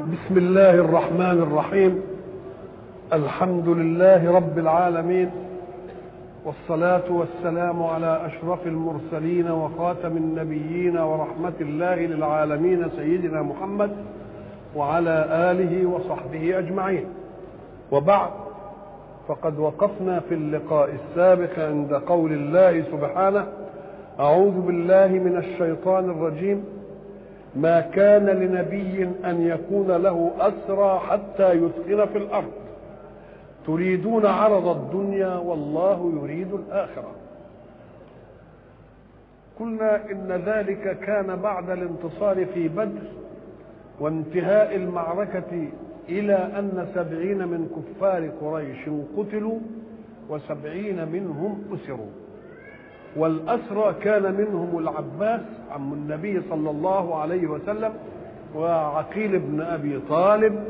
بسم الله الرحمن الرحيم الحمد لله رب العالمين والصلاة والسلام على أشرف المرسلين وخاتم النبيين ورحمة الله للعالمين سيدنا محمد وعلى آله وصحبه أجمعين وبعد فقد وقفنا في اللقاء السابق عند قول الله سبحانه أعوذ بالله من الشيطان الرجيم ما كان لنبي أن يكون له أسرى حتى يثخن في الأرض تريدون عرض الدنيا والله يريد الآخرة قلنا إن ذلك كان بعد الانتصار في بدر وانتهاء المعركة إلى أن سبعين من كفار قريش قتلوا وسبعين منهم أسروا والأسرى كان منهم العباس عم النبي صلى الله عليه وسلم وعقيل بن أبي طالب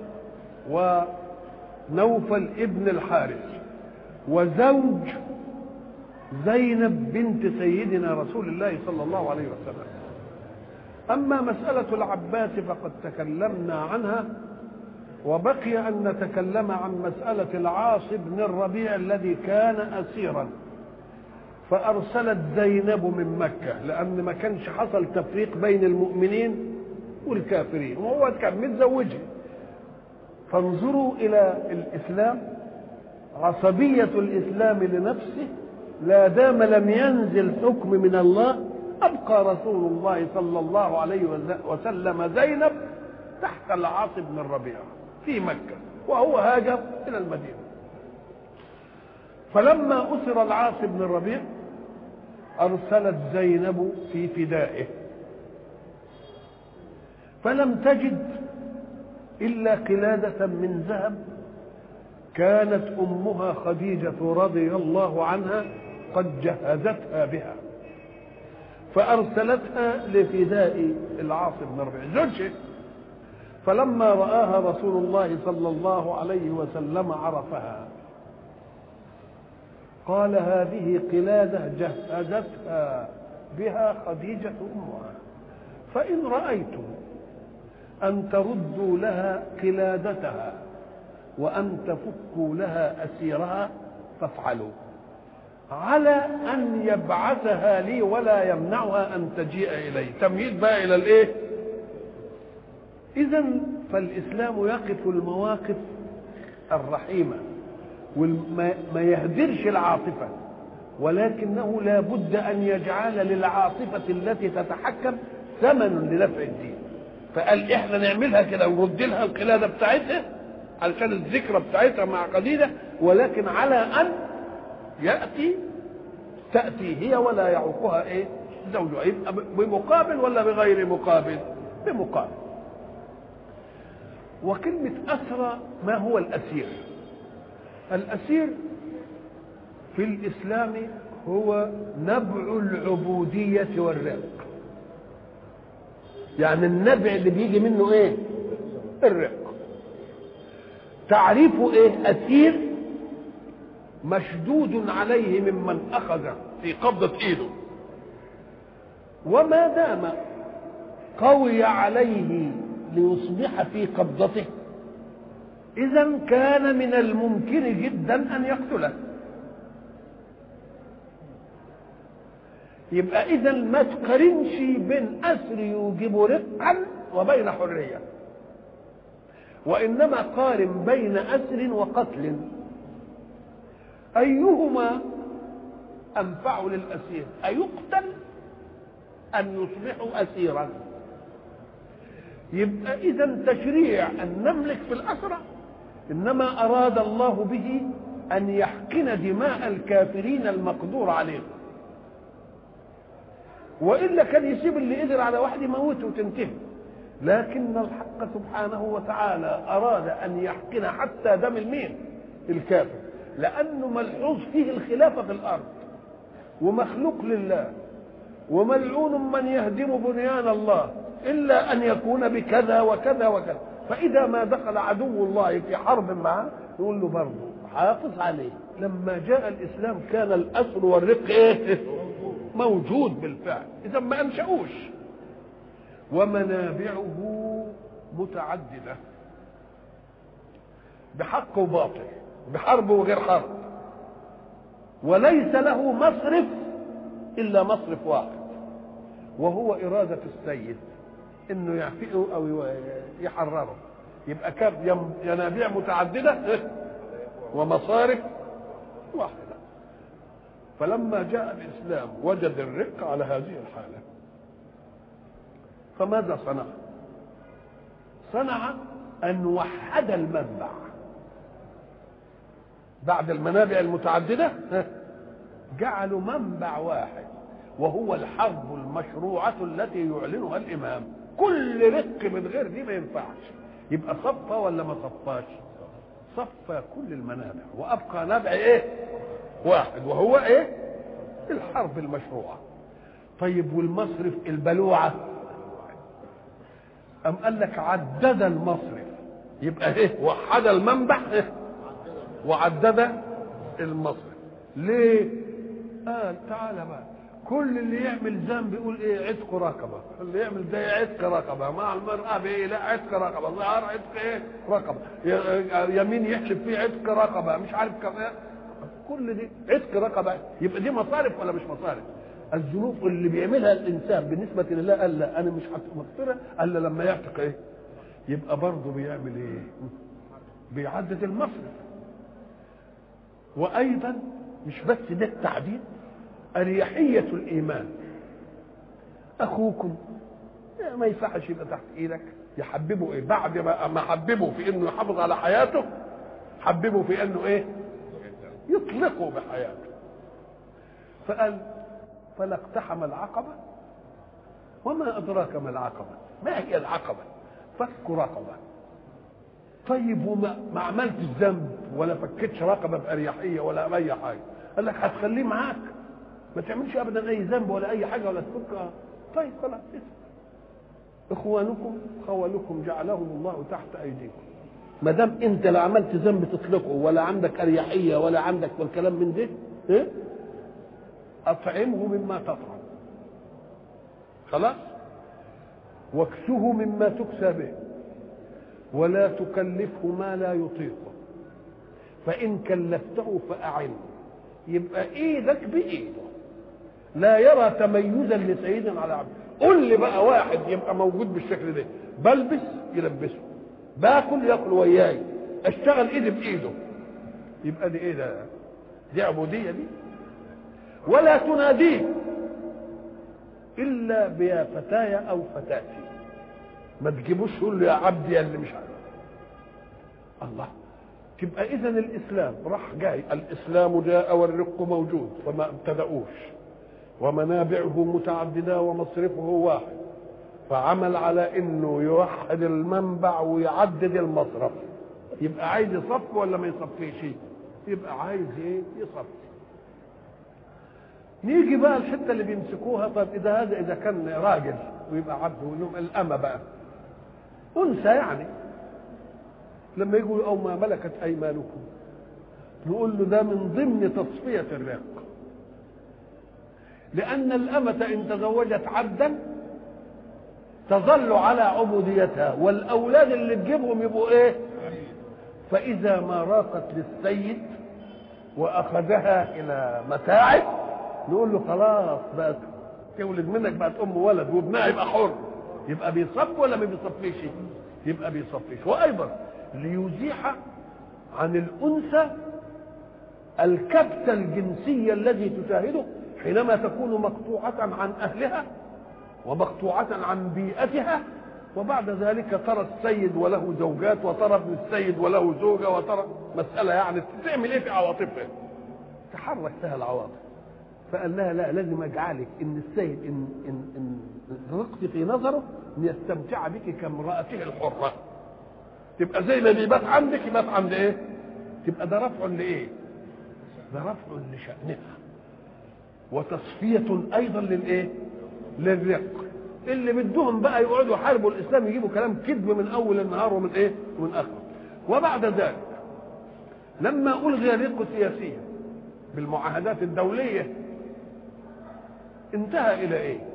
ونوفل ابن الحارث وزوج زينب بنت سيدنا رسول الله صلى الله عليه وسلم أما مسألة العباس فقد تكلمنا عنها وبقي أن نتكلم عن مسألة العاص بن الربيع الذي كان أسيرا فأرسلت زينب من مكة لأن ما كانش حصل تفريق بين المؤمنين والكافرين وهو كان متزوجها فانظروا إلى الإسلام عصبية الإسلام لنفسه لا دام لم ينزل حكم من الله أبقى رسول الله صلى الله عليه وسلم زينب تحت العاص بن الربيع في مكة وهو هاجر إلى المدينة فلما أسر العاص بن الربيع أرسلت زينب في فدائه فلم تجد إلا قلادة من ذهب كانت أمها خديجة رضي الله عنها قد جهزتها بها فأرسلتها لفداء العاص بن ربيع زوجه فلما رآها رسول الله صلى الله عليه وسلم عرفها قال هذه قلادة جهزتها بها خديجة أمها فإن رأيتم أن تردوا لها قلادتها وأن تفكوا لها أسيرها فافعلوا على أن يبعثها لي ولا يمنعها أن تجيء إلي تمهيد بقى إلى الإيه إذا فالإسلام يقف المواقف الرحيمة وما يهدرش العاطفة ولكنه لا بد أن يجعل للعاطفة التي تتحكم ثمن لنفع الدين فقال احنا نعملها كده ونرد لها القلادة بتاعتها علشان الذكرى بتاعتها مع خديجة ولكن على أن يأتي تأتي هي ولا يعوقها ايه زوجها يبقى بمقابل ولا بغير مقابل بمقابل وكلمة أسرى ما هو الأسير الأسير في الإسلام هو نبع العبودية والرق يعني النبع اللي بيجي منه ايه الرق تعريفه ايه أسير مشدود عليه ممن أخذ في قبضة إيده وما دام قوي عليه ليصبح في قبضته إذا كان من الممكن جدا أن يقتله يبقى إذا ما تقارنش بين أسر يوجب رقا وبين حرية وإنما قارن بين أسر وقتل أيهما أنفع للأسير أيقتل أن يصبح أسيرا يبقى إذا تشريع أن نملك في الأسرة إنما أراد الله به أن يحقن دماء الكافرين المقدور عليهم وإلا كان يسيب اللي قدر على واحد يموته وتنتهي لكن الحق سبحانه وتعالى أراد أن يحقن حتى دم المين الكافر لأنه ملحوظ فيه الخلافة في الأرض ومخلوق لله وملعون من يهدم بنيان الله إلا أن يكون بكذا وكذا وكذا فإذا ما دخل عدو الله في حرب معه يقول له برضه حافظ عليه لما جاء الإسلام كان الأسر والرق إيه موجود بالفعل إذا ما أنشأوش ومنابعه متعددة بحق وباطل بحرب وغير حرب وليس له مصرف إلا مصرف واحد وهو إرادة السيد إنه يعفئه أو يحرره يبقى كم ينابيع متعددة ومصارف واحدة فلما جاء الإسلام وجد الرق على هذه الحالة فماذا صنع صنع أن وحد المنبع بعد المنابع المتعددة جعلوا منبع واحد وهو الحرب المشروعة التي يعلنها الإمام كل رق من غير دي ما ينفعش يبقى صفى ولا ما صفاش صفى كل المنابع وأبقى نبع إيه واحد وهو إيه الحرب المشروعة طيب والمصرف البلوعة أم قال لك عدد المصرف يبقى إيه وحد المنبع إيه وعدد المصرف ليه قال تعالى بقى كل اللي يعمل ذنب يقول ايه عتق رقبه اللي يعمل ده عتق رقبه مع المراه بايه لا عتق رقبه ظهر عتق ايه رقبه يمين يحلف فيه عتق رقبه مش عارف كمان كل دي عتق رقبه يبقى دي مصارف ولا مش مصارف الذنوب اللي بيعملها الانسان بالنسبه لله قال لا انا مش مغفره الا لما يعتق ايه يبقى برضه بيعمل ايه بيعدد المصرف وايضا مش بس ده التعديد اريحيه الايمان اخوكم ما ينفعش يبقى تحت ايدك يحببه ايه بعد ما حببه في انه يحافظ على حياته حببه في انه ايه يطلقه بحياته فقال فلا اقتحم العقبه وما ادراك ما العقبه ما هي العقبه فك رقبه طيب وما ما عملتش ذنب ولا فكتش رقبه باريحيه ولا اي حاجه قال لك هتخليه معاك ما تعملش ابدا اي ذنب ولا اي حاجه ولا تفك طيب خلاص اخوانكم خولكم جعلهم الله تحت ايديكم ما دام انت لا عملت ذنب تطلقه ولا عندك اريحيه ولا عندك والكلام من ده إيه؟ اطعمه مما تطعم خلاص واكسه مما تكسى به ولا تكلفه ما لا يطيقه فإن كلفته فأعنه يبقى إيدك بإيده لا يرى تميزا لسيد على عبد قل لي بقى واحد يبقى موجود بالشكل ده بلبس يلبسه باكل ياكل وياي اشتغل ايدي بايده يبقى دي ايه ده دي عبوديه دي ولا تناديه الا بيا فتاي او فتاتي ما تجيبوش تقول له يا عبدي يا اللي مش عارف الله تبقى اذا الاسلام راح جاي الاسلام جاء والرق موجود فما ابتدأوش ومنابعه متعدده ومصرفه واحد فعمل على انه يوحد المنبع ويعدد المصرف يبقى عايز يصف ولا ما يصفيش يبقى عايز ايه يصفي نيجي بقى الحته اللي بيمسكوها طب اذا هذا اذا كان راجل ويبقى عبد ونوم الامه بقى انثى يعني لما يقولوا او ما ملكت ايمانكم نقول له ده من ضمن تصفيه الرق لان الامه ان تزوجت عبدا تظل على عبوديتها والاولاد اللي تجيبهم يبقوا ايه فاذا ما راقت للسيد واخذها الى متاعه نقول له خلاص بقت تولد منك بقت ام ولد وابنها يبقى حر يبقى بيصف ولا ما بيصفيش يبقى بيصفيش وايضا ليزيح عن الانثى الكبت الجنسي الذي تشاهده حينما تكون مقطوعة عن أهلها ومقطوعة عن بيئتها وبعد ذلك ترى السيد وله زوجات وترى ابن السيد وله زوجة وترى مسألة يعني تعمل ايه في عواطفها تحرك لها العواطف فقال لها لا لازم اجعلك ان السيد ان ان ان رقت في نظره ان يستمتع بك كامرأته الحرة تبقى زي ما بيبات عندك يبات عند ايه؟ تبقى ده رفع لايه؟ ده رفع لشأنها وتصفية أيضا للإيه؟ للرق اللي بدهم بقى يقعدوا يحاربوا الإسلام يجيبوا كلام كذب من أول النهار ومن إيه؟ ومن آخره وبعد ذلك لما ألغي الرق سياسيا بالمعاهدات الدولية انتهى إلى إيه؟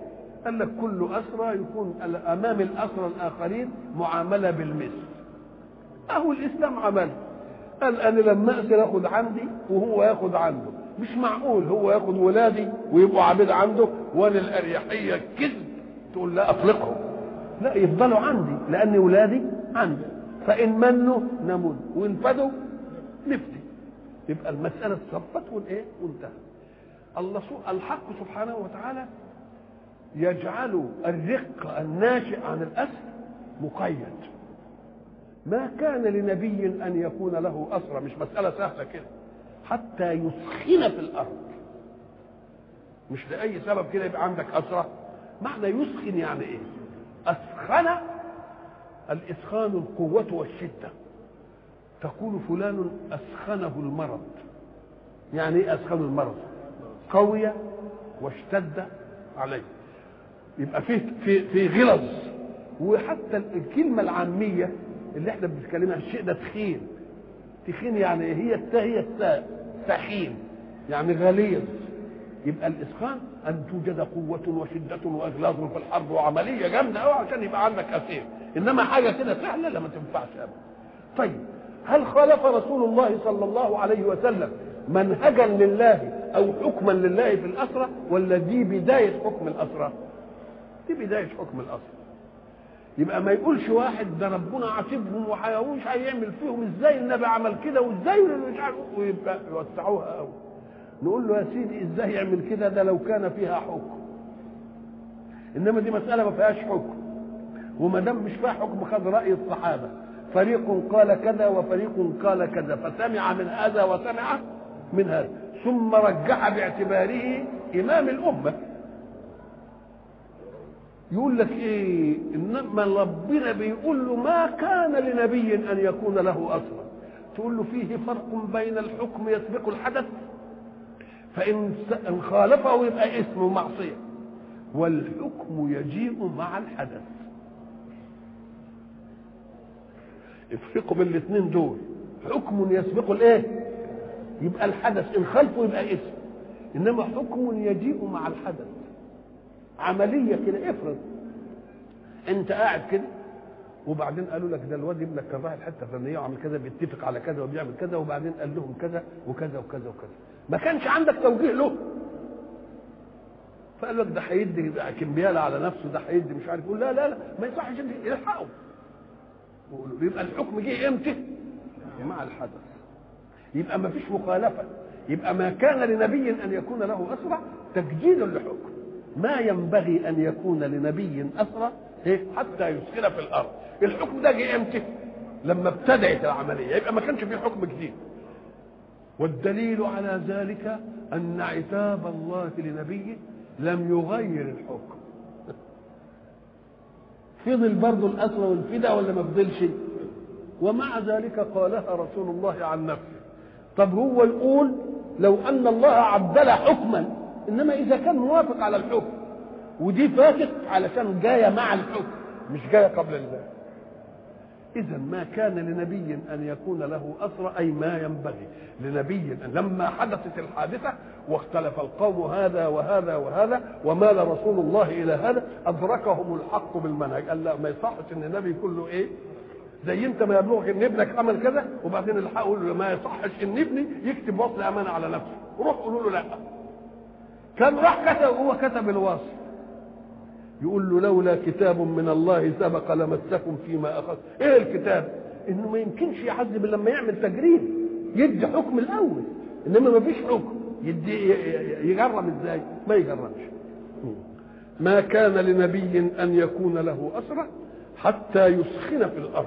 قال لك كل أسرى يكون أمام الأسرى الآخرين معاملة بالمثل أهو الإسلام عمل قال أنا لما أسر أخذ عندي وهو ياخذ عنده مش معقول هو ياخذ ولادي ويبقوا عبيد عنده وأنا الأريحية كذب تقول لا أطلقهم لا يفضلوا عندي لأن ولادي عندي فإن منوا نمن وإن فدوا نفدي يبقى المسألة اتصفت والإيه وانتهى الله الحق سبحانه وتعالى يجعل الرق الناشئ عن الأسر مقيد ما كان لنبي أن يكون له أسرى مش مسألة سهلة كده حتى يسخن في الأرض مش لأي سبب كده يبقى عندك أسرى معنى يسخن يعني إيه أسخن الإسخان القوة والشدة تقول فلان أسخنه المرض يعني إيه أسخن المرض قوي واشتد عليه يبقى فيه في في غلظ وحتى الكلمه العاميه اللي احنا بنتكلمها الشيء ده تخين تخين يعني هي التاء هي التاء سخين يعني غليظ يبقى الاسخان ان توجد قوه وشده واغلاظ في الحرب وعمليه جامده قوي عشان يبقى عندك اسير انما حاجه كده سهله لا ما تنفعش ابدا طيب هل خالف رسول الله صلى الله عليه وسلم منهجا لله او حكما لله في الاسرى ولا دي بدايه حكم الاسرى دي بدايه حكم الاسرى يبقى ما يقولش واحد ده ربنا عاتبهم ومش هيعمل فيهم ازاي النبي عمل كده وازاي مش عارف ويبقى يوسعوها قوي نقول له يا سيدي ازاي يعمل كده ده لو كان فيها حكم انما دي مساله ما فيهاش حكم وما دام مش فيها حكم خد راي الصحابه فريق قال كذا وفريق قال كذا فسمع من هذا وسمع من هذا ثم رجح باعتباره امام الامه يقول لك ايه انما ربنا بيقول له ما كان لنبي ان يكون له اسرى تقول له فيه فرق بين الحكم يسبق الحدث فان ان خالفه يبقى اسمه معصيه والحكم يجيء مع الحدث افرقوا بين الاثنين دول حكم يسبق الايه يبقى الحدث ان خلفه يبقى اسم انما حكم يجيء مع الحدث عمليه كده افرض انت قاعد كده وبعدين قالوا لك ده الواد ابنك كان رايح الحته الفلانيه وعمل كذا بيتفق على كذا وبيعمل كذا وبعدين قال لهم كذا وكذا وكذا وكذا ما كانش عندك توجيه له فقال لك ده هيدي كمبياله على نفسه ده هيدي مش عارف يقول لا لا لا ما يصحش انت الحقه يبقى الحكم جه امتى؟ مع الحدث يبقى ما فيش مخالفه يبقى ما كان لنبي ان يكون له اسرى تجديد لحكم ما ينبغي ان يكون لنبي اسرى إيه؟ حتى يسكن في الارض الحكم ده جه امتى لما ابتدأت العمليه يبقى ما كانش في حكم جديد والدليل على ذلك ان عتاب الله لنبيه لم يغير الحكم فضل برضه الاسرى والفداء ولا ما فضلش ومع ذلك قالها رسول الله عن نفسه طب هو يقول لو ان الله عدل حكما انما اذا كان موافق على الحكم ودي فاتت علشان جايه مع الحكم مش جايه قبل الله اذا ما كان لنبي ان يكون له اسرى اي ما ينبغي لنبي أن لما حدثت الحادثه واختلف القوم هذا وهذا وهذا ومال رسول الله الى هذا ادركهم الحق بالمنهج قال لا ما يصحش ان النبي يكون له ايه زي انت ما يبلغك ان ابنك عمل كذا وبعدين الحق يقول له ما يصحش ان ابني يكتب وصل امانه على نفسه روح قولوا له لا كان راح كتب هو كتب الوصل يقول له لولا كتاب من الله سبق لمسكم فيما اخذ ايه الكتاب انه ما يمكنش يعذب لما يعمل تجريب يدي حكم الاول انما ما فيش حكم يدي يجرم ازاي ما يجرمش ما كان لنبي ان يكون له اسرى حتى يسخن في الارض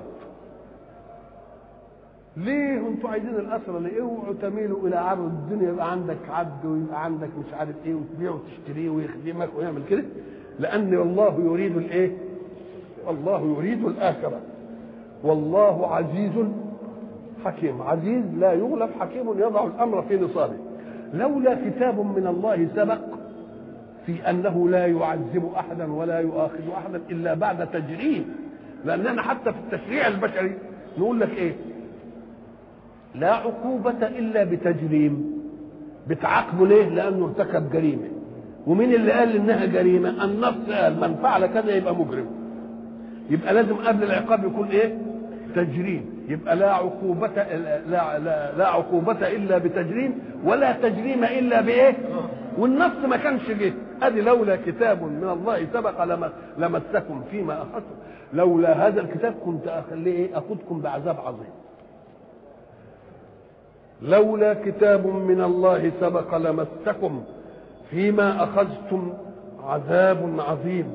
ليه انتوا عايزين الاسرى ليه اوعوا تميلوا الى عرض الدنيا يبقى عندك عبد ويبقى عندك مش عارف ايه وتبيع وتشتريه ويخدمك ويعمل كده لان الله يريد الايه الله يريد الاخره والله عزيز حكيم عزيز لا يغلب حكيم يضع الامر في نصابه لولا كتاب من الله سبق في انه لا يعذب احدا ولا يؤاخذ احدا الا بعد تجريم لاننا حتى في التشريع البشري نقول لك ايه لا عقوبة إلا بتجريم بتعاقبه ليه؟ لأنه ارتكب جريمة ومين اللي قال انها جريمه النص قال من فعل كذا يبقى مجرم يبقى لازم قبل العقاب يكون ايه تجريم يبقى لا عقوبة لا, لا, لا عقوبة إلا بتجريم ولا تجريم إلا بإيه؟ والنص ما كانش جه ادي لولا كتاب من الله سبق لمسكم فيما اخذتم لولا هذا الكتاب كنت اخليه ايه اخذكم بعذاب عظيم لولا كتاب من الله سبق لمسكم فيما اخذتم عذاب عظيم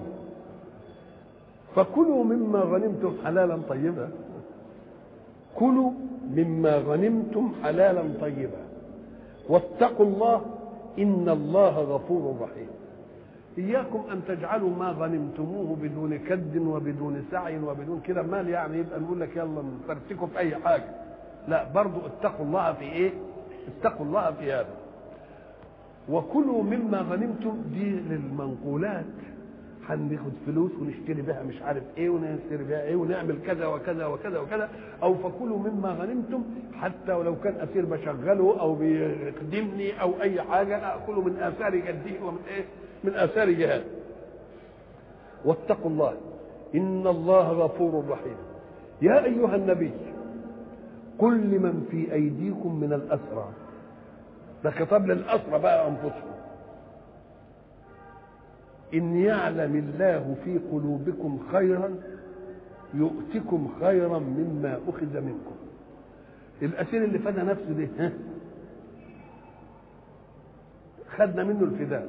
فكلوا مما غنمتم حلالا طيبا كلوا مما غنمتم حلالا طيبا واتقوا الله ان الله غفور رحيم اياكم ان تجعلوا ما غنمتموه بدون كد وبدون سعي وبدون كده مال يعني يبقى نقول لك يلا نفرتكم في اي حاجه لا برضو اتقوا الله في ايه اتقوا الله في هذا وكلوا مما غنمتم دي للمنقولات هناخد فلوس ونشتري بها مش عارف ايه ونشتري بها ايه ونعمل كذا وكذا وكذا وكذا او فكلوا مما غنمتم حتى ولو كان اسير بشغله او بيخدمني او اي حاجه اكله من اثار جده ومن ايه من اثار جهاد واتقوا الله ان الله غفور رحيم يا ايها النبي قل لمن في ايديكم من الاسرى ده خطاب للاسرى بقى انفسهم إن يعلم الله في قلوبكم خيرا يؤتكم خيرا مما أخذ منكم الأسير اللي فدى نفسه ده ها خدنا منه الفداء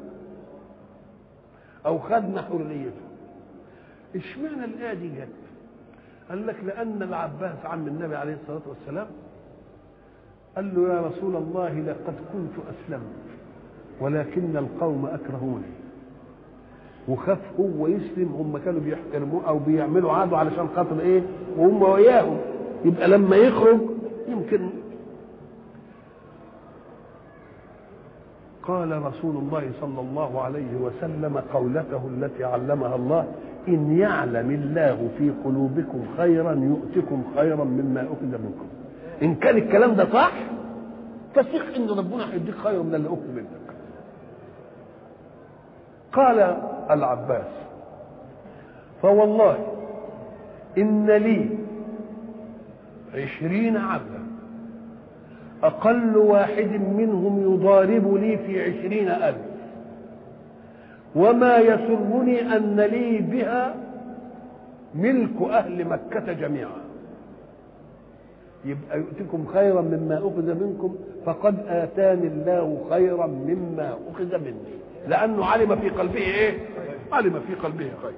أو خدنا حريته اشمعنى الآية دي جت؟ قال لك لأن العباس عم النبي عليه الصلاة والسلام قال له يا رسول الله لقد كنت أسلمت ولكن القوم أكرهوني وخاف هو يسلم هم كانوا بيحترموه او بيعملوا عاده علشان خاطر ايه وهم وياهم يبقى لما يخرج يمكن قال رسول الله صلى الله عليه وسلم قولته التي علمها الله ان يعلم الله في قلوبكم خيرا يؤتكم خيرا مما اخذ منكم ان كان الكلام ده صح فثق ان ربنا هيديك خير من اللي اخذ منك قال العباس فوالله إن لي عشرين عبدا أقل واحد منهم يضارب لي في عشرين ألف وما يسرني أن لي بها ملك أهل مكة جميعا يبقى يؤتكم خيرا مما أخذ منكم فقد آتاني الله خيرا مما أخذ مني لأنه علم في قلبه إيه علم في قلبه خير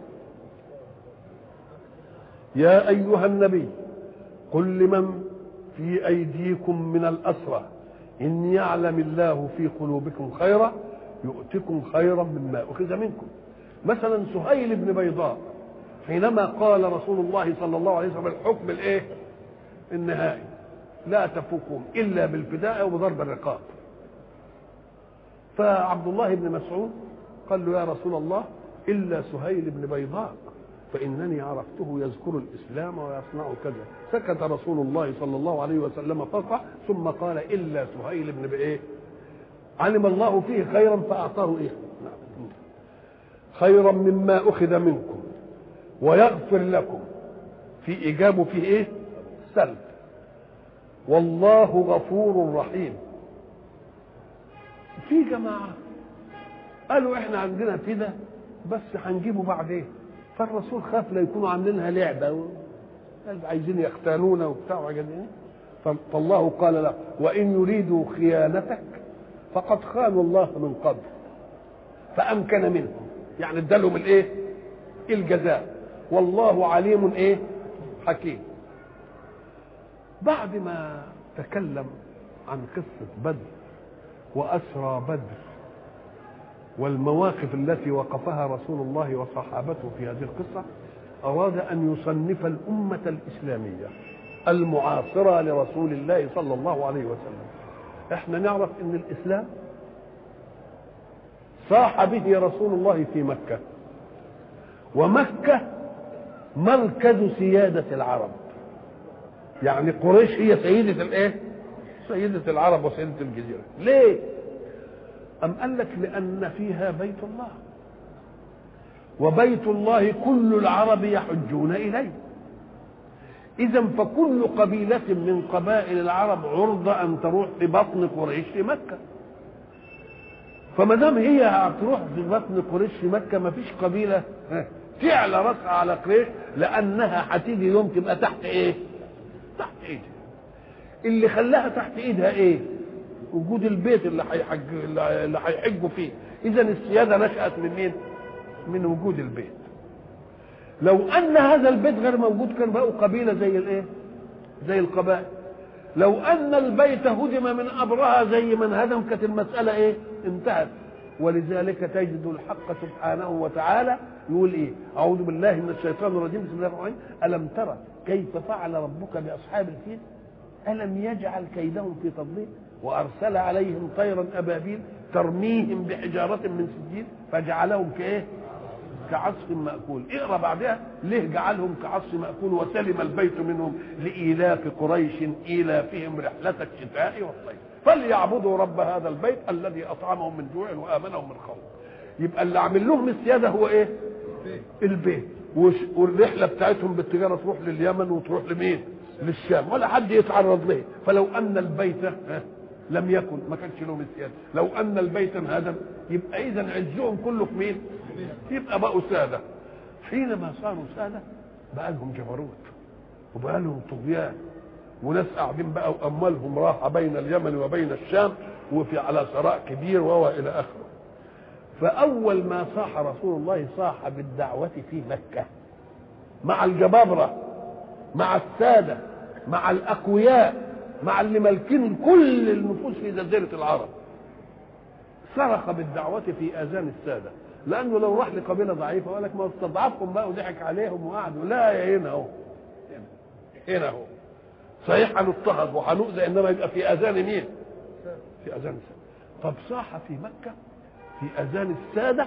يا أيها النبي قل لمن في أيديكم من الأسرى إن يعلم الله في قلوبكم خيرا يؤتكم خيرا مما أخذ منكم مثلا سهيل بن بيضاء حينما قال رسول الله صلى الله عليه وسلم الحكم الايه النهائي لا تفوقهم الا بالفداء وبضرب الرقاب فعبد الله بن مسعود قال له يا رسول الله الا سهيل بن بيضاء فانني عرفته يذكر الاسلام ويصنع كذا سكت رسول الله صلى الله عليه وسلم فقع ثم قال الا سهيل بن بايه علم الله فيه خيرا فاعطاه ايه خيرا مما اخذ منكم ويغفر لكم في ايجابه في ايه سلب والله غفور رحيم في جماعه قالوا احنا عندنا كده بس هنجيبه بعدين فالرسول خاف لا يكونوا عاملينها لعبه و... عايزين يختانونا وبتاع وحاجات فالله قال له وان يريدوا خيانتك فقد خانوا الله من قبل فامكن منهم يعني ادالهم الايه الجزاء والله عليم ايه حكيم بعد ما تكلم عن قصة بدر وأسرى بدر والمواقف التي وقفها رسول الله وصحابته في هذه القصة أراد أن يصنف الأمة الإسلامية المعاصرة لرسول الله صلى الله عليه وسلم احنا نعرف ان الإسلام صاح به رسول الله في مكة ومكة مركز سيادة العرب يعني قريش هي سيدة الايه سيدة العرب وسيدة الجزيرة ليه أم قال لك لأن فيها بيت الله وبيت الله كل العرب يحجون إليه إذا فكل قبيلة من قبائل العرب عرضة أن تروح في بطن قريش في مكة فما دام هي هتروح في بطن قريش في مكة ما فيش قبيلة تعلى راسها على قريش لأنها هتيجي يوم تبقى تحت إيه؟ تحت إيدها اللي خلاها تحت إيدها إيه؟ وجود البيت اللي هيحج اللي هيحجوا فيه إذا السيادة نشأت من مين؟ من وجود البيت لو ان هذا البيت غير موجود كان بقوا قبيله زي الايه زي القبائل لو ان البيت هدم من ابرها زي من هدم كانت المساله ايه انتهت ولذلك تجد الحق سبحانه وتعالى يقول ايه اعوذ بالله من الشيطان الرجيم بسم الله الرحمن الرحيم الم ترى كيف فعل ربك باصحاب الفيل الم يجعل كيدهم في تضليل وارسل عليهم طيرا ابابيل ترميهم بحجاره من سجيل فجعلهم كايه كعصف مأكول اقرا بعدها ليه جعلهم كعصف مأكول وسلم البيت منهم لإيلاف قريش إيلافهم رحلة الشتاء والصيف فليعبدوا رب هذا البيت الذي أطعمهم من جوع وآمنهم من خوف يبقى اللي عامل لهم السيادة هو إيه؟ البيت والرحلة بتاعتهم بالتجارة تروح لليمن وتروح لمين؟ للشام ولا حد يتعرض له فلو أن البيت لم يكن ما كانش لهم السيادة لو أن البيت انهدم يبقى إذا عزهم كله في مين؟ يبقى بقوا سادة حينما صاروا سادة بقى لهم جبروت وبقى لهم طغيان وناس قاعدين بقى واموالهم راحه بين اليمن وبين الشام وفي على ثراء كبير وهو الى اخره فاول ما صاح رسول الله صاح بالدعوه في مكه مع الجبابره مع الساده مع الاقوياء مع اللي مالكين كل النفوس في جزيره العرب صرخ بالدعوه في اذان الساده لانه لو راح لقبيله ضعيفه قال لك ما استضعفهم بقى وضحك عليهم وقعدوا لا يا هنا اهو هنا اهو صحيح هنضطهد وهنؤذى انما يبقى في اذان مين؟ في اذان الساده طب صاح في مكه في اذان الساده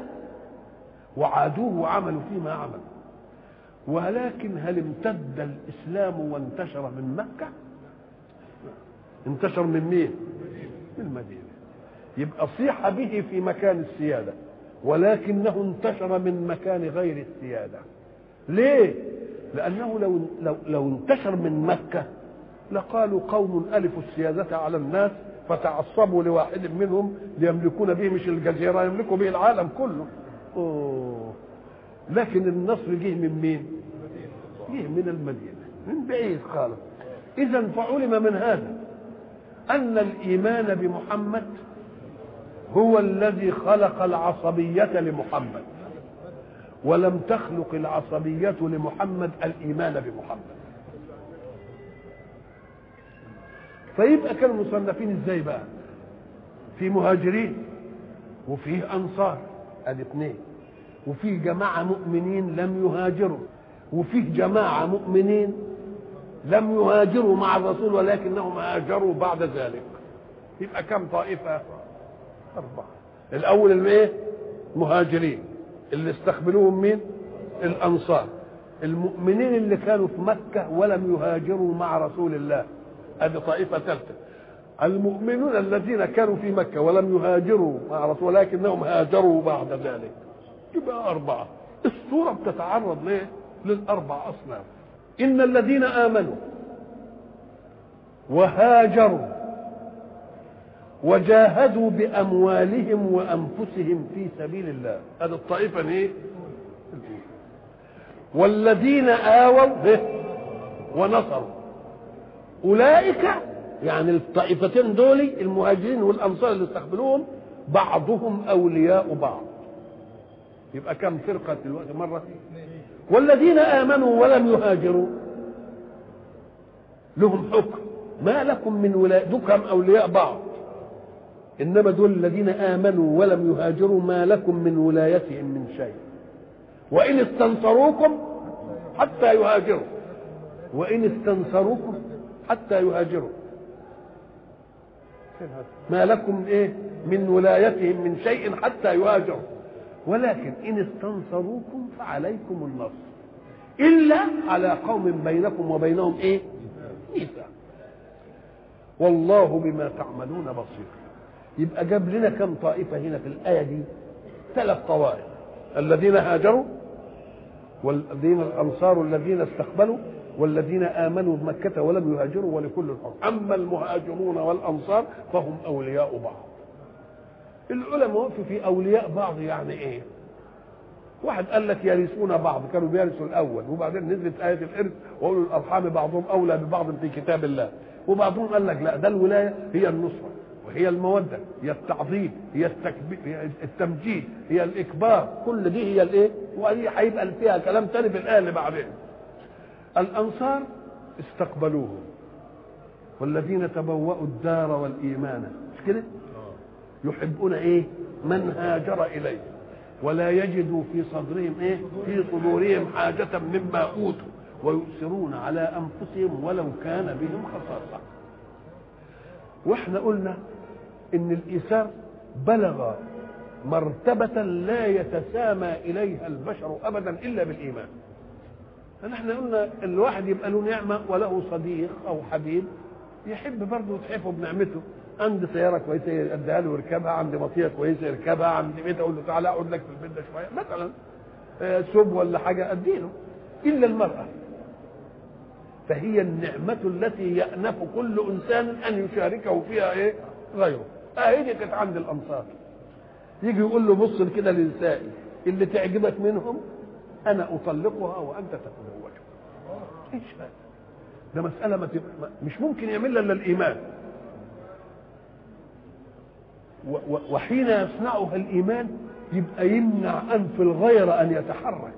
وعادوه وعملوا فيه ما عملوا ولكن هل امتد الاسلام وانتشر من مكه؟ انتشر من مين؟ من المدينه يبقى صيح به في مكان السياده ولكنه انتشر من مكان غير السيادة ليه لأنه لو, لو, لو انتشر من مكة لقالوا قوم ألفوا السيادة على الناس فتعصبوا لواحد منهم ليملكون به مش الجزيرة يملكوا به العالم كله أوه. لكن النصر جه من مين جه من المدينة من بعيد خالص إذا فعلم من هذا أن الإيمان بمحمد هو الذي خلق العصبية لمحمد ولم تخلق العصبية لمحمد الإيمان بمحمد فيبقى كانوا مصنفين ازاي بقى في مهاجرين وفيه أنصار ادي اثنين وفيه جماعة مؤمنين لم يهاجروا وفيه جماعة مؤمنين لم يهاجروا مع الرسول ولكنهم هاجروا بعد ذلك يبقى كم طائفة أربعة الأول الإيه؟ مهاجرين اللي استقبلوهم مين؟ الأنصار المؤمنين اللي كانوا في مكة ولم يهاجروا مع رسول الله هذه طائفة ثالثة المؤمنون الذين كانوا في مكة ولم يهاجروا مع رسول ولكنهم هاجروا بعد ذلك يبقى أربعة الصورة بتتعرض ليه؟ للأربع أصناف إن الذين آمنوا وهاجروا وجاهدوا باموالهم وانفسهم في سبيل الله هذه الطائفه ايه والذين اووا ونصروا اولئك يعني الطائفتين دول المهاجرين والانصار اللي استقبلوهم بعضهم اولياء بعض يبقى كم فرقه دلوقتي مره والذين امنوا ولم يهاجروا لهم حكم ما لكم من ولاء دكم اولياء بعض انما دول الذين امنوا ولم يهاجروا ما لكم من ولايتهم من شيء وان استنصروكم حتى يهاجروا وان استنصروكم حتى يهاجروا ما لكم ايه من ولايتهم من شيء حتى يهاجروا ولكن ان استنصروكم فعليكم النصر الا على قوم بينكم وبينهم ايه ميثاق والله بما تعملون بصير يبقى جاب لنا كم طائفة هنا في الآية دي ثلاث طوائف الذين هاجروا والذين الأنصار الذين استقبلوا والذين آمنوا بمكة ولم يهاجروا ولكل الحكم أما المهاجرون والأنصار فهم أولياء بعض العلماء وقفوا في أولياء بعض يعني إيه واحد قال لك يرثون بعض كانوا بيرثوا الأول وبعدين نزلت آية الإرث وأولو الأرحام بعضهم أولى ببعض في كتاب الله وبعضهم قال لك لا ده الولاية هي النصرة وهي المودة هي التعظيم هي التكبير هي التمجيد هي الإكبار كل دي هي الإيه ودي هيبقى فيها كلام تاني في الآية اللي بعدين الأنصار استقبلوهم والذين تبوأوا الدار والإيمان مش كده؟ يحبون إيه؟ من هاجر إليه ولا يجدوا في صدرهم إيه؟ في صدورهم حاجة مما أوتوا ويؤثرون على أنفسهم ولو كان بهم خصاصة واحنا قلنا ان الايثار بلغ مرتبة لا يتسامى اليها البشر ابدا الا بالايمان فنحن قلنا الواحد يبقى له نعمة وله صديق او حبيب يحب برضه يتحفه بنعمته عندي سيارة كويسة يديها له يركبها عندي مطية كويسة يركبها عندي بيت اقول له تعالى اقعد لك في البيت ده شوية مثلا سب ولا حاجة اديله الا المرأة فهي النعمة التي يأنف كل إنسان أن يشاركه فيها إيه؟ غيره. أهي دي كانت عند الأنصار. يجي يقول له بص كده لنسائي اللي تعجبك منهم أنا أطلقها وأنت تتزوجها. إيش هذا؟ ده مسألة ما مش ممكن يعملها إلا الإيمان. وحين يصنعها الإيمان يبقى يمنع أنف الغير أن يتحرك.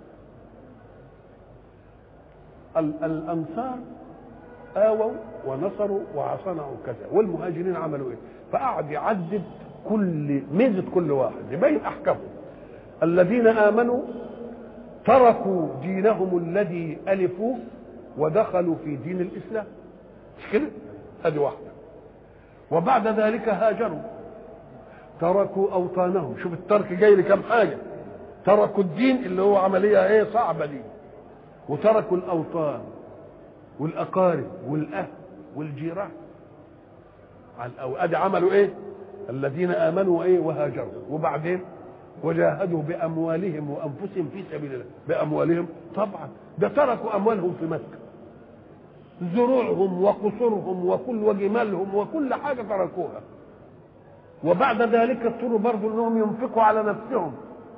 الانصار اووا ونصروا وصنعوا كذا والمهاجرين عملوا ايه فقعد يعدد كل ميزه كل واحد يبين احكامهم الذين امنوا تركوا دينهم الذي الفوه ودخلوا في دين الاسلام مش كده ادي واحده وبعد ذلك هاجروا تركوا اوطانهم شوف الترك جاي لكم حاجه تركوا الدين اللي هو عمليه ايه صعبه دي وتركوا الاوطان والاقارب والاهل والجيران أو ادي عملوا ايه الذين امنوا ايه وهاجروا وبعدين وجاهدوا باموالهم وانفسهم في سبيل الله باموالهم طبعا ده تركوا اموالهم في مكه زروعهم وقصورهم وكل وجمالهم وكل حاجه تركوها وبعد ذلك اضطروا برضه انهم ينفقوا على نفسهم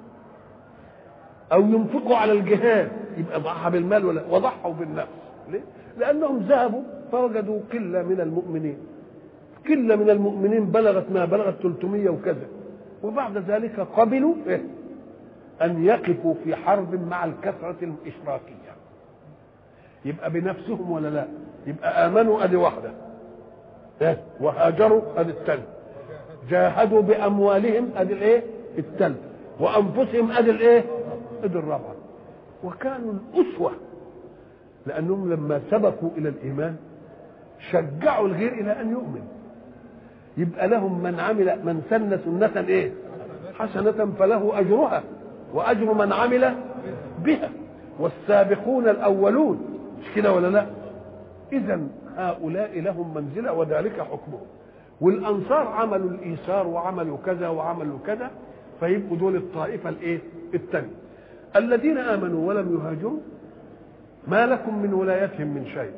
او ينفقوا على الجهاد يبقى ضحى بالمال ولا وضحوا بالنفس ليه؟ لانهم ذهبوا فوجدوا قله من المؤمنين قله من المؤمنين بلغت ما بلغت 300 وكذا وبعد ذلك قبلوا إيه؟ ان يقفوا في حرب مع الكثره الاشراكيه يبقى بنفسهم ولا لا يبقى امنوا ادي واحده إيه؟ وهاجروا ادي الثانيه جاهدوا باموالهم ادي الايه الثالثه وانفسهم ادي الايه ادي الرابعه وكانوا الاسوه لانهم لما سبقوا الى الايمان شجعوا الغير الى ان يؤمن يبقى لهم من عمل من سن سنه ايه حسنه فله اجرها واجر من عمل بها والسابقون الاولون مش كده ولا لا اذا هؤلاء لهم منزله وذلك حكمهم والانصار عملوا الايثار وعملوا كذا وعملوا كذا فيبقوا دول الطائفه الايه الثانيه الذين امنوا ولم يهاجروا ما لكم من ولايتهم من شيء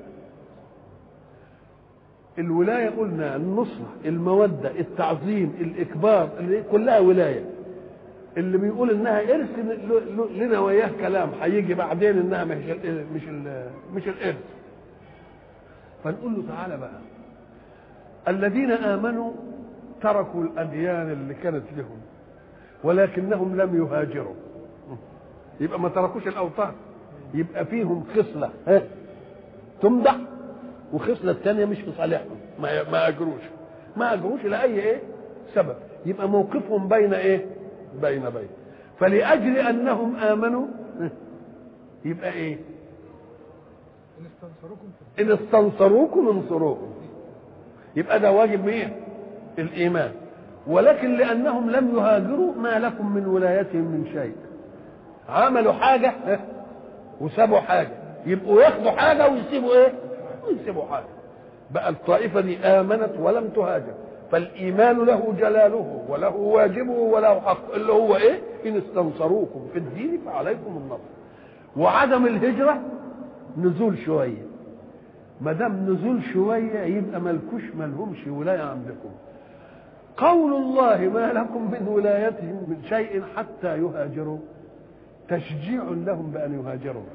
الولايه قلنا النصره الموده التعظيم الاكبار اللي كلها ولايه اللي بيقول انها ارث لنا وياه كلام هيجي بعدين انها مش ال مش ال مش الارث فنقول له تعالى بقى الذين امنوا تركوا الاديان اللي كانت لهم ولكنهم لم يهاجروا يبقى ما تركوش الاوطان يبقى فيهم خصله ها تمدح وخصله الثانيه مش في صالحهم ما ما اجروش ما اجروش لاي ايه سبب يبقى موقفهم بين ايه بين بين فلاجل انهم امنوا يبقى ايه ان استنصروكم ان استنصروكم انصروهم يبقى ده واجب مين الايمان ولكن لانهم لم يهاجروا ما لكم من ولايتهم من شيء عملوا حاجه وسابوا حاجه يبقوا ياخدوا حاجه ويسيبوا ايه ويسيبوا حاجه بقى الطائفه دي امنت ولم تهاجر فالايمان له جلاله وله واجبه وله حق اللي هو ايه ان استنصروكم في الدين فعليكم النصر وعدم الهجره نزول شويه ما دام نزول شويه يبقى ملكوش ملهمش ولايه عندكم قول الله ما لكم من ولايتهم من شيء حتى يهاجروا تشجيع لهم بان يهاجروا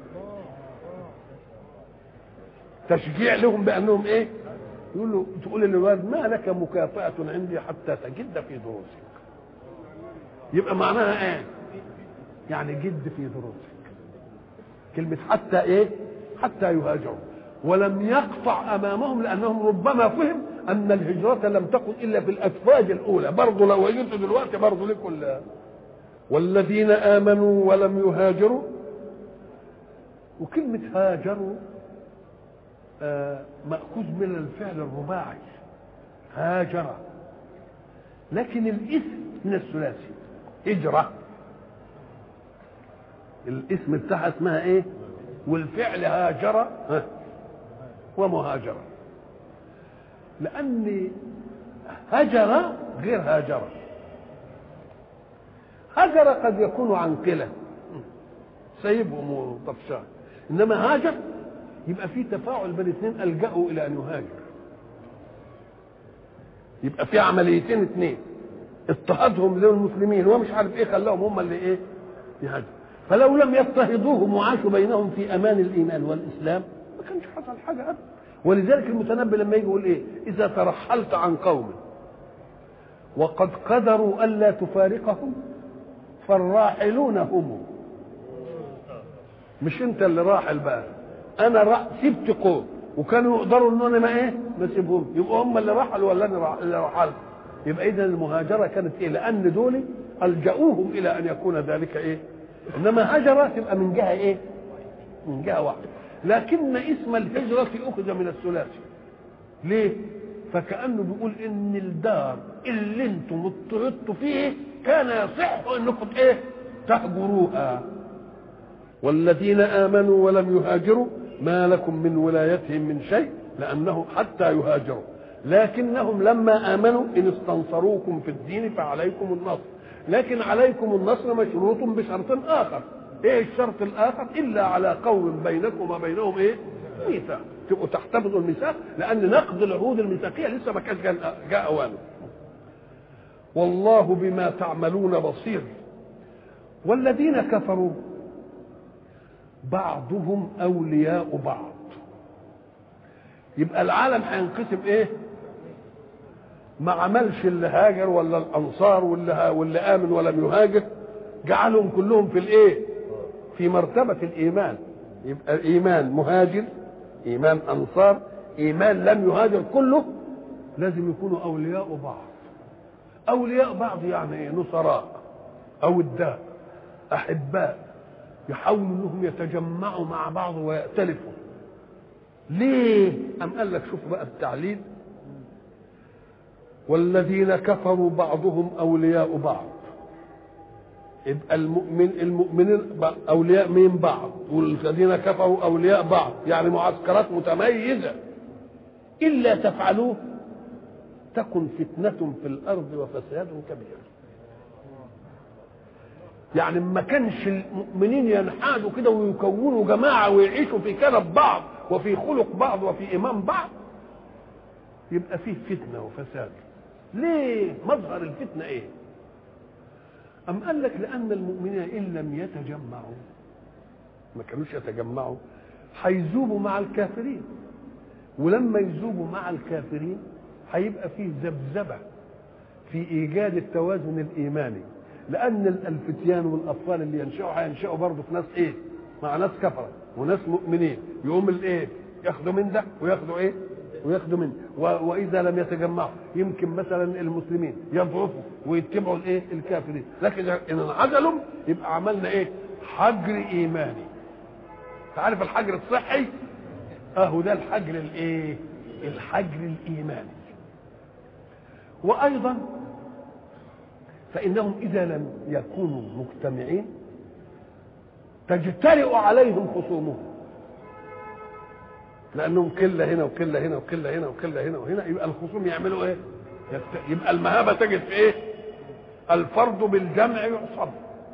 تشجيع لهم بانهم ايه يقول له تقول للولد ما لك مكافأة عندي حتى تجد في دروسك يبقى معناها ايه يعني جد في دروسك كلمة حتى ايه حتى يهاجروا ولم يقطع امامهم لانهم ربما فهم ان الهجرة لم تكن الا في الافواج الاولى برضه لو هجرت دلوقتي برضه لكل والذين امنوا ولم يهاجروا وكلمة هاجروا آه مأخوذ من الفعل الرباعي هاجر لكن الاسم من الثلاثي هجرة الاسم بتاعها اسمها ايه والفعل هاجر ها ومهاجرة لأن هجر غير هاجر هجر قد يكون عن قلة سيبهم وطفشان إنما هاجر يبقى في تفاعل بين اثنين ألجأوا إلى أن يهاجر يبقى في عمليتين اثنين اضطهادهم للمسلمين ومش عارف ايه خلاهم هم اللي ايه يهاجروا فلو لم يضطهدوهم وعاشوا بينهم في امان الايمان والاسلام ما كانش حصل حاجه ابدا ولذلك المتنبي لما يجي يقول ايه اذا ترحلت عن قوم وقد قدروا الا تفارقهم فالراحلون هم مش انت اللي راحل بقى انا را... سبت قوم وكانوا يقدروا ان انا ما ايه ما اسيبهم يبقوا هم اللي رحلوا ولا انا اللي رحلت يبقى اذا المهاجره كانت ايه لان دول الجاوهم الى ان يكون ذلك ايه انما هجره تبقى من جهه ايه من جهه واحده لكن اسم الهجره اخذ من الثلاثي ليه فكانه بيقول ان الدار اللي انتم اضطردتوا فيه كان يصح انكم ايه تهجروها والذين امنوا ولم يهاجروا ما لكم من ولايتهم من شيء لانه حتى يهاجروا لكنهم لما امنوا ان استنصروكم في الدين فعليكم النصر لكن عليكم النصر مشروط بشرط اخر ايه الشرط الاخر الا على قوم بينكم وبينهم ايه ميثاق تبقوا تحتفظوا الميثاق لان نقض العهود الميثاقيه لسه ما كانش جاء اوانه والله بما تعملون بصير والذين كفروا بعضهم اولياء بعض يبقى العالم هينقسم ايه ما عملش اللي هاجر ولا الانصار واللي ها واللي امن ولم يهاجر جعلهم كلهم في الايه في مرتبه الايمان يبقى ايمان مهاجر ايمان انصار ايمان لم يهاجر كله لازم يكونوا اولياء بعض اولياء بعض يعني ايه نصراء اوداء احباء يحاولوا انهم يتجمعوا مع بعض ويأتلفوا ليه ام قال لك شوف بقى التعليل والذين كفروا بعضهم اولياء بعض يبقى المؤمن المؤمنين اولياء من بعض والذين كفروا اولياء بعض يعني معسكرات متميزه الا تفعلوه تكن فتنه في الارض وفساد كبير يعني ما كانش المؤمنين ينحازوا كده ويكونوا جماعه ويعيشوا في كنف بعض وفي خلق بعض وفي ايمان بعض يبقى فيه فتنه وفساد ليه مظهر الفتنه ايه أم قال لك لأن المؤمنين إن لم يتجمعوا ما كانوش يتجمعوا هيذوبوا مع الكافرين ولما يذوبوا مع الكافرين هيبقى فيه ذبذبة في إيجاد التوازن الإيماني لأن الفتيان والأطفال اللي ينشأوا هينشأوا برضه في ناس إيه؟ مع ناس كفرة وناس مؤمنين يقوم الإيه؟ ياخدوا من ده وياخدوا إيه؟ وياخدوا منه واذا لم يتجمعوا يمكن مثلا المسلمين يضعفوا ويتبعوا الايه الكافرين لكن ان انعزلوا يبقى عملنا ايه حجر ايماني تعرف الحجر الصحي اهو ده الحجر الايه الحجر الايماني وايضا فانهم اذا لم يكونوا مجتمعين تجترئ عليهم خصومهم لانهم قله هنا وقله هنا وقله هنا وقله هنا وهنا يبقى الخصوم يعملوا ايه؟ يست- يبقى المهابة تجد في ايه الفرد بالجمع يعصب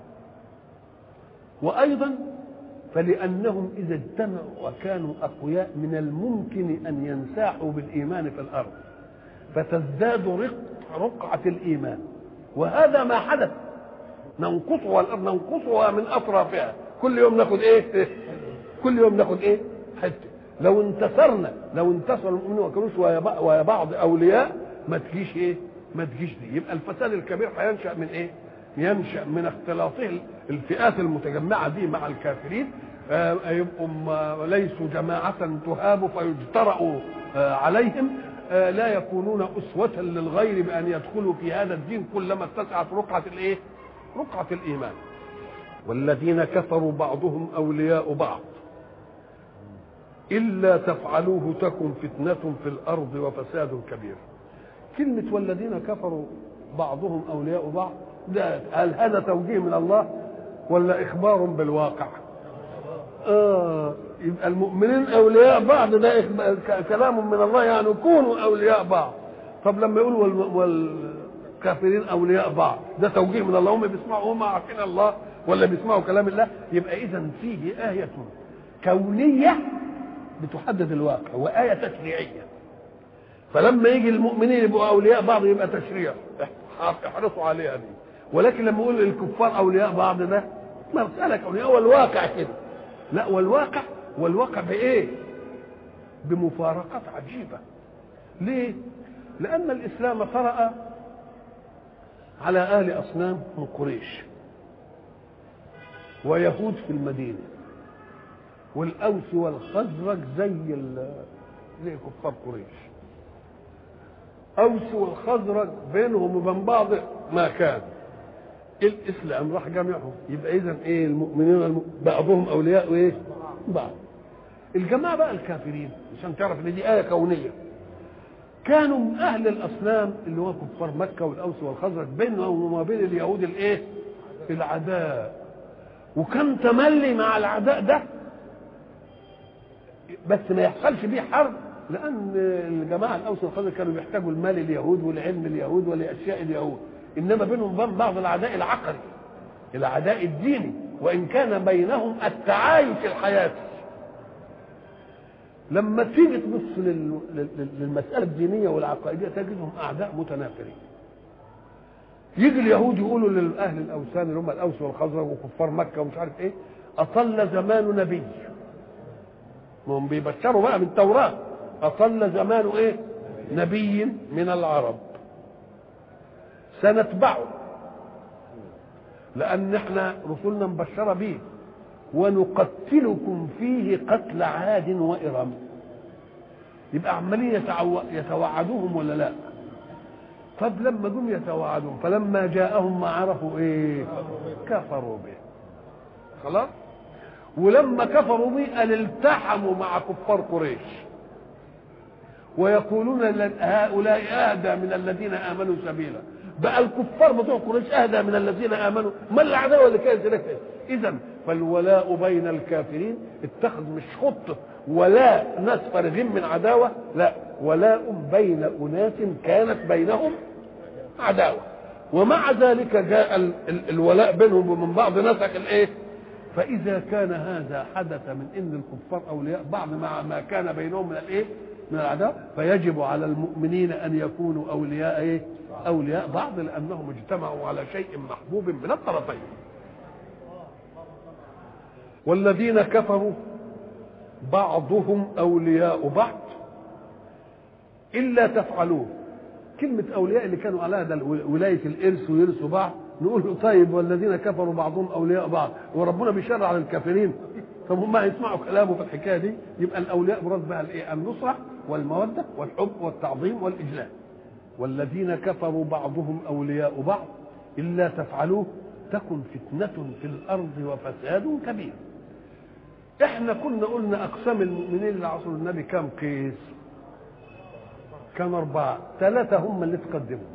وايضا فلانهم اذا اجتمعوا وكانوا اقوياء من الممكن ان ينساحوا بالايمان في الارض فتزداد رق رقعه الايمان وهذا ما حدث ننقصها والارض ننقصها من اطرافها كل يوم ناخد ايه كل يوم ناخد ايه حته لو انتصرنا لو انتصر المؤمنون وما كانوش ويا بع- ويا بعض اولياء ما تجيش ايه ما تجيش دي يبقى الفساد الكبير هينشا من ايه ينشا من اختلاطه الفئات المتجمعه دي مع الكافرين آه، يبقوا م- ليسوا جماعة تهاب فيجترأ آه، عليهم آه، لا يكونون أسوة للغير بأن يدخلوا في هذا الدين كلما اتسعت رقعة الإيه؟ رقعة الإيمان والذين كفروا بعضهم أولياء بعض إلا تفعلوه تكن فتنة في الأرض وفساد كبير كلمة والذين كفروا بعضهم أولياء بعض ده هل هذا توجيه من الله ولا إخبار بالواقع آه يبقى المؤمنين أولياء بعض ده إخبار ك- كلام من الله يعني كونوا أولياء بعض طب لما يقول وال- والكافرين أولياء بعض ده توجيه من الله هم بيسمعوا هم عارفين الله ولا بيسمعوا كلام الله يبقى إذا فيه آية كونية بتحدد الواقع وآية تشريعية فلما يجي المؤمنين يبقوا اولياء بعض يبقى تشريع احرصوا عليها دي ولكن لما يقول الكفار اولياء بعض ده مساله كونيه هو الواقع كده لا والواقع والواقع بايه؟ بمفارقات عجيبه ليه؟ لان الاسلام طرأ على اهل اصنام من قريش ويهود في المدينه والاوس والخزرج زي ال- زي كفار قريش اوس والخزرج بينهم وبين بعض ما كان الاسلام راح جامعهم يبقى اذا ايه المؤمنين الم... بعضهم اولياء ايه بعض الجماعه بقى الكافرين عشان تعرف ان دي ايه كونيه كانوا من اهل الاصنام اللي هو كفار مكه والاوس والخزرج بينهم وما بين اليهود الايه العداء وكان تملي مع العداء ده بس ما يحصلش بيه حرب لان الجماعه الاوس والخزرج كانوا بيحتاجوا المال اليهود والعلم اليهود ولاشياء اليهود انما بينهم وبين بعض العداء العقلي العداء الديني وان كان بينهم التعايش الحياتي لما تيجي تبص لل- لل- للمساله الدينيه والعقائديه تجدهم اعداء متنافرين يجي اليهود يقولوا للاهل الاوثان اللي هم الاوس والخزرج وكفار مكه ومش عارف ايه اطل زمان نبي ما هم بيبشروا بقى من التوراه اطل زمان ايه نبي من العرب سنتبعه لان احنا رسلنا مبشره به ونقتلكم فيه قتل عاد وارم يبقى عمالين يتعو... يتوعدوهم ولا لا طب لما جم يتوعدون فلما جاءهم ما عرفوا ايه كفروا به خلاص ولما كفروا به قال التحموا مع كفار قريش ويقولون لن- هؤلاء اهدى من الذين امنوا سبيلا بقى الكفار بتوع قريش اهدى من الذين امنوا ما العداوه اللي كانت هناك اذا فالولاء بين الكافرين اتخذ مش خطه ولاء ناس فارغين من عداوه لا ولاء بين اناس كانت بينهم عداوه ومع ذلك جاء ال- ال- الولاء بينهم ومن بعض نسك الايه فاذا كان هذا حدث من ان الكفار اولياء بعض مع ما كان بينهم من الايه من العداوه فيجب على المؤمنين ان يكونوا اولياء ايه اولياء بعض لانهم اجتمعوا على شيء محبوب من الطرفين والذين كفروا بعضهم اولياء بعض الا تفعلوه كلمة أولياء اللي كانوا عليها ده ولاية الإرث ويرثوا بعض نقول له طيب والذين كفروا بعضهم أولياء بعض وربنا بيشرع على الكافرين طب هم هيسمعوا كلامه في الحكاية دي يبقى الأولياء مراد بها الإيه؟ النصرة والمودة والحب والتعظيم والإجلال والذين كفروا بعضهم أولياء بعض إلا تفعلوه تكن فتنة في الأرض وفساد كبير احنا كنا قلنا أقسام المؤمنين اللي عصروا النبي كام قيس كان أربعة ثلاثة هم اللي تقدموا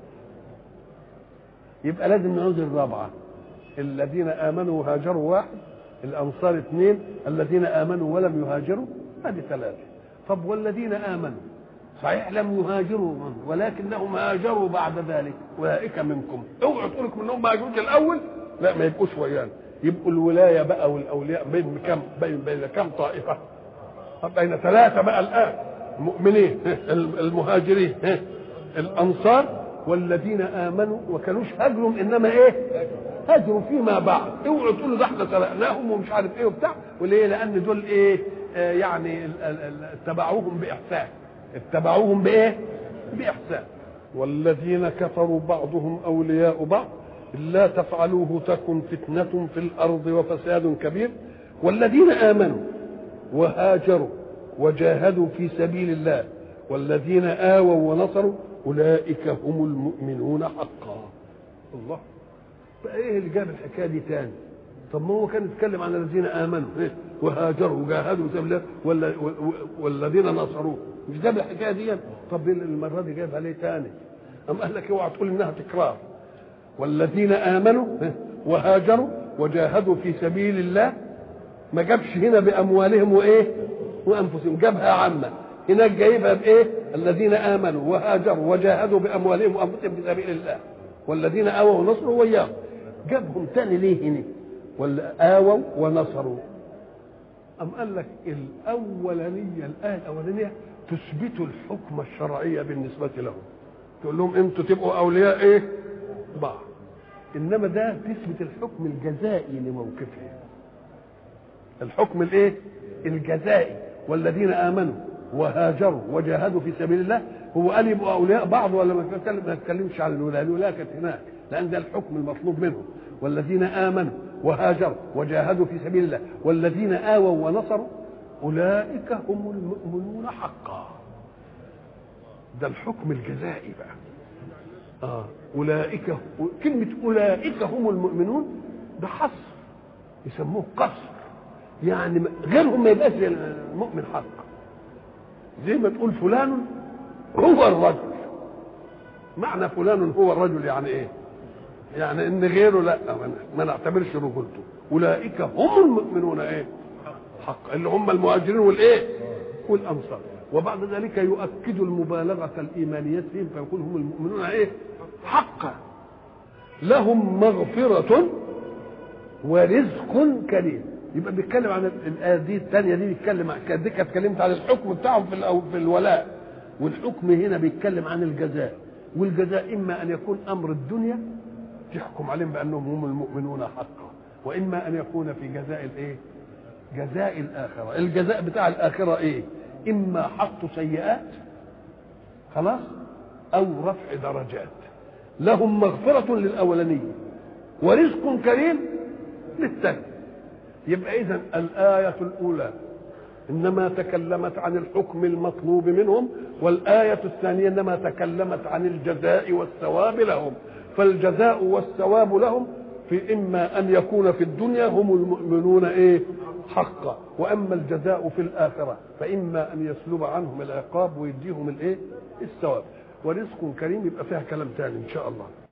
يبقى لازم نعوز الرابعة الذين آمنوا وهاجروا واحد الأنصار اثنين الذين آمنوا ولم يهاجروا هذه ثلاثة طب والذين آمنوا صحيح لم يهاجروا ولكنهم هاجروا بعد ذلك اولئك منكم اوعوا تقول لكم انهم ما هاجروش الاول لا ما يبقوش ويانا يبقوا الولايه بقى والاولياء بين كم بين بين كم طائفه بين ثلاثه بقى الان المؤمنين المهاجرين الانصار والذين امنوا وكانوش هاجروا انما ايه هاجروا فيما بعد اوعوا تقولوا ده احنا سرقناهم ومش عارف ايه وبتاع وليه لان دول ايه آه يعني اتبعوهم باحسان اتبعوهم بايه باحسان والذين كفروا بعضهم اولياء بعض الا تفعلوه تكن فتنه في الارض وفساد كبير والذين امنوا وهاجروا وجاهدوا في سبيل الله والذين آووا ونصروا أولئك هم المؤمنون حقا الله بقى ايه اللي جاب الحكايه دي تاني طب ما هو كان يتكلم عن الذين امنوا إيه؟ وهاجروا وجاهدوا في سبيل الله ولا والذين نصروه مش جاب الحكايه دي طب المره دي جايبها ليه تاني أم قال لك اوعى تقول انها تكرار والذين امنوا وهاجروا وجاهدوا في سبيل الله ما جابش هنا باموالهم وايه وانفسهم جابها عامه هناك جايبها بايه الذين امنوا وهاجروا وجاهدوا باموالهم وانفسهم في سبيل الله والذين اووا ونصروا وياهم جابهم تاني ليه هنا ولا اووا ونصروا ام قال لك الاولانيه الايه الاولانيه تثبت الحكم الشرعي بالنسبه لهم تقول لهم انتوا تبقوا اولياء ايه بعض انما ده تثبت الحكم الجزائي لموقفهم الحكم الايه الجزائي والذين امنوا وهاجروا وجاهدوا في سبيل الله هو قال يبقوا اولياء بعض ولا ما تتكلم ما تتكلمش عن الولايه الولايه كانت هناك لان ده الحكم المطلوب منهم والذين امنوا وهاجروا وجاهدوا في سبيل الله والذين اووا ونصروا اولئك هم المؤمنون حقا ده الحكم الجزائي بقى اه اولئك كلمه اولئك هم المؤمنون ده حصر يسموه قصر يعني غيرهم ما يبقاش المؤمن حق زي ما تقول فلان هو الرجل معنى فلان هو الرجل يعني ايه يعني ان غيره لا ما نعتبرش رجولته اولئك هم المؤمنون ايه حق اللي هم المهاجرين والايه والانصار وبعد ذلك يؤكد المبالغه الايمانيه فيهم فيقول هم المؤمنون ايه حقا لهم مغفره ورزق كريم يبقى بيتكلم عن الايه دي الثانيه دي بيتكلم عن دي كانت اتكلمت عن الحكم بتاعهم في في الولاء والحكم هنا بيتكلم عن الجزاء والجزاء اما ان يكون امر الدنيا تحكم عليهم بانهم هم المؤمنون حقا واما ان يكون في جزاء الايه جزاء الاخره الجزاء بتاع الاخره ايه اما حط سيئات خلاص او رفع درجات لهم مغفره للاولانيه ورزق كريم للثاني يبقى اذا الايه الاولى انما تكلمت عن الحكم المطلوب منهم والايه الثانيه انما تكلمت عن الجزاء والثواب لهم فالجزاء والثواب لهم في اما ان يكون في الدنيا هم المؤمنون ايه حقا واما الجزاء في الاخره فاما ان يسلب عنهم العقاب ويديهم الايه الثواب ورزق كريم يبقى فيها كلام ثاني ان شاء الله